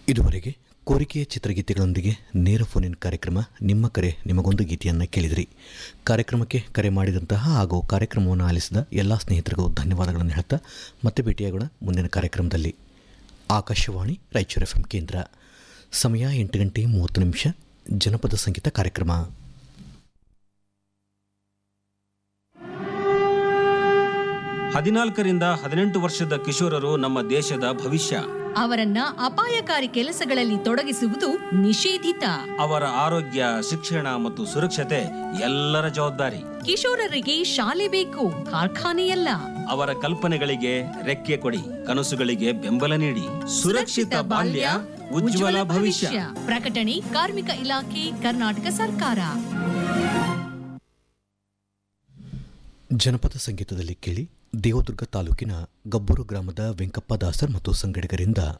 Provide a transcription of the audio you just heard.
ಇದುವರೆಗೆ ಕೋರಿಕೆಯ ಚಿತ್ರಗೀತೆಗಳೊಂದಿಗೆ ನೇರ ಫೋನಿನ್ ಕಾರ್ಯಕ್ರಮ ನಿಮ್ಮ ಕರೆ ನಿಮಗೊಂದು ಗೀತೆಯನ್ನು ಕೇಳಿದಿರಿ ಕಾರ್ಯಕ್ರಮಕ್ಕೆ ಕರೆ ಮಾಡಿದಂತಹ ಹಾಗೂ ಕಾರ್ಯಕ್ರಮವನ್ನು ಆಲಿಸಿದ ಎಲ್ಲ ಸ್ನೇಹಿತರಿಗೂ ಧನ್ಯವಾದಗಳನ್ನು ಹೇಳ್ತಾ ಮತ್ತೆ ಭೇಟಿಯಾಗೋಣ ಮುಂದಿನ ಕಾರ್ಯಕ್ರಮದಲ್ಲಿ ಆಕಾಶವಾಣಿ ರಾಯಚೂರು ಎಫ್ ಕೇಂದ್ರ ಸಮಯ ಎಂಟು ಗಂಟೆ ಮೂವತ್ತು ನಿಮಿಷ ಜನಪದ ಸಂಗೀತ ಕಾರ್ಯಕ್ರಮ ಹದಿನಾಲ್ಕರಿಂದ ಹದಿನೆಂಟು ವರ್ಷದ ಕಿಶೋರರು ನಮ್ಮ ದೇಶದ ಭವಿಷ್ಯ ಅವರನ್ನ ಅಪಾಯಕಾರಿ ಕೆಲಸಗಳಲ್ಲಿ ತೊಡಗಿಸುವುದು ನಿಷೇಧಿತ ಅವರ ಆರೋಗ್ಯ ಶಿಕ್ಷಣ ಮತ್ತು ಸುರಕ್ಷತೆ ಎಲ್ಲರ ಜವಾಬ್ದಾರಿ ಕಿಶೋರರಿಗೆ ಶಾಲೆ ಬೇಕು ಕಾರ್ಖಾನೆಯಲ್ಲ ಅವರ ಕಲ್ಪನೆಗಳಿಗೆ ರೆಕ್ಕೆ ಕೊಡಿ ಕನಸುಗಳಿಗೆ ಬೆಂಬಲ ನೀಡಿ ಸುರಕ್ಷಿತ ಬಾಲ್ಯ ಉಜ್ವಲ ಭವಿಷ್ಯ ಪ್ರಕಟಣೆ ಕಾರ್ಮಿಕ ಇಲಾಖೆ ಕರ್ನಾಟಕ ಸರ್ಕಾರ ಜನಪದ ಸಂಗೀತದಲ್ಲಿ ಕೇಳಿ ದೇವದುರ್ಗ ತಾಲೂಕಿನ ಗಬ್ಬೂರು ಗ್ರಾಮದ ವೆಂಕಪ್ಪ ದಾಸರ್ ಮತ್ತು ಸಂಗಡಿಗರಿಂದ